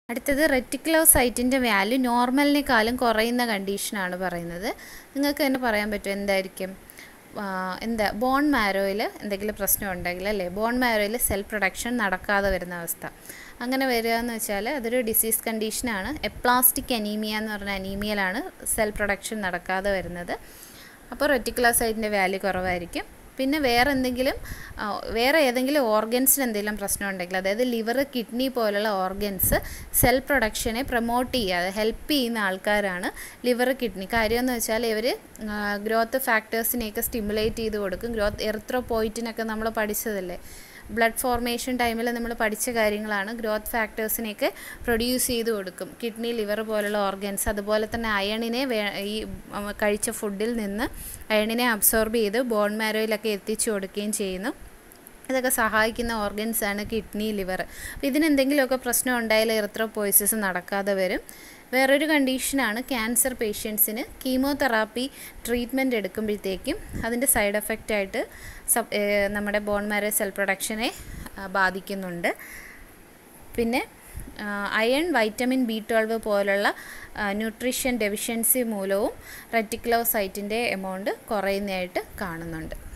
അടുത്തത് റെറ്റിക്കുലോസൈറ്റിൻ്റെ വാല്യൂ നോർമലിനേക്കാളും കുറയുന്ന കണ്ടീഷനാണ് പറയുന്നത് നിങ്ങൾക്ക് തന്നെ പറയാൻ പറ്റും എന്തായിരിക്കും ആ, എന്താ ബോൺ മാരോയിൽ എന്തെങ്കിലും പ്രശ്നം ഉണ്ടെങ്കിൽ അല്ലേ ബോൺ മാരോയിൽ സെൽ പ്രൊഡക്ഷൻ നടക്കാതെ വരുന്ന അവസ്ഥ അങ്ങനെ വരിക എന്ന് വെച്ചാൽ അതൊരു ഡിസീസ് കണ്ടീഷനാണ് എപ്ലാസ്റ്റിക് അനീമിയ എന്ന് പറഞ്ഞ അനീമിയയിലാണ് സെൽ പ്രൊഡക്ഷൻ നടക്കാതെ വരുന്നത് അപ്പോൾ റെറ്റിക്കുലോസൈറ്റിൻ്റെ വാല്യൂ കുറവായിരിക്കും പിന്നെ വേറെ എന്തെങ്കിലും ആ, വേറെ ഏതെങ്കിലും ഓർഗൻസിന് എന്തെങ്കിലും പ്രശ്നം ഉണ്ടെങ്കിൽ അതായത് ലിവർ കിഡ്നി പോലുള്ള ഓർഗൻസ് സെൽ പ്രൊഡക്ഷനെ പ്രൊമോട്ട് ചെയ്യാതെ ഹെൽപ്പ് ചെയ്യുന്ന ആൾക്കാരാണ് ലിവർ കിഡ്നി കാര്യം എന്ന് വെച്ചാൽ ഇവർ ഗ്രോത്ത് ഫാക്ടേഴ്സിനെയൊക്കെ സ്റ്റിമുലേറ്റ് ചെയ്ത് കൊടുക്കും ഗ്രോത്ത് എറിത്രോപോയിറ്റിനൊക്കെ നമ്മൾ പഠിച്ചതല്ലേ ബ്ലഡ് ഫോർമേഷൻ ടൈമിൽ നമ്മൾ പഠിച്ച കാര്യങ്ങളാണ് ഗ്രോത്ത് ഫാക്ടേഴ്സിനെയൊക്കെ പ്രൊഡ്യൂസ് ചെയ്ത് കൊടുക്കും കിഡ്നി ലിവർ പോലുള്ള ഓർഗൻസ് അതുപോലെ തന്നെ അയണിനെ വേ ഈ ഉം, കഴിച്ച ഫുഡിൽ നിന്ന് അയണിനെ അബ്സോർബ് ചെയ്ത് ബോൺ മാരോയിലൊക്കെ എത്തിച്ചു കൊടുക്കുകയും ചെയ്യുന്നു ഇതൊക്കെ സഹായിക്കുന്ന ഓർഗൻസ് ആണ് കിഡ്നി ലിവർ അപ്പോൾ ഇതിനെന്തെങ്കിലുമൊക്കെ പ്രശ്നം ഉണ്ടായാൽ എറിത്രോപോയിസിസ് നടക്കാതെ വരും വേറൊരു കണ്ടീഷനാണ് ക്യാൻസർ പേഷ്യൻസിന് കീമോതെറാപ്പി ട്രീറ്റ്മെൻറ്റ് എടുക്കുമ്പോഴത്തേക്കും അതിൻ്റെ സൈഡ് എഫക്റ്റ് ആയിട്ട് സബ് ഏഹ് നമ്മുടെ ബോൺ മാരോ സെൽ പ്രൊഡക്ഷനെ ആ, ബാധിക്കുന്നുണ്ട് പിന്നെ അയൺ വൈറ്റമിൻ ബി ട്വൽവ് പോലുള്ള ന്യൂട്രീഷൻ ഡെഫിഷ്യൻസി മൂലവും റെറ്റിക്കുലോസൈറ്റിൻ്റെ എമൗണ്ട് കുറയുന്നതായിട്ട് കാണുന്നുണ്ട്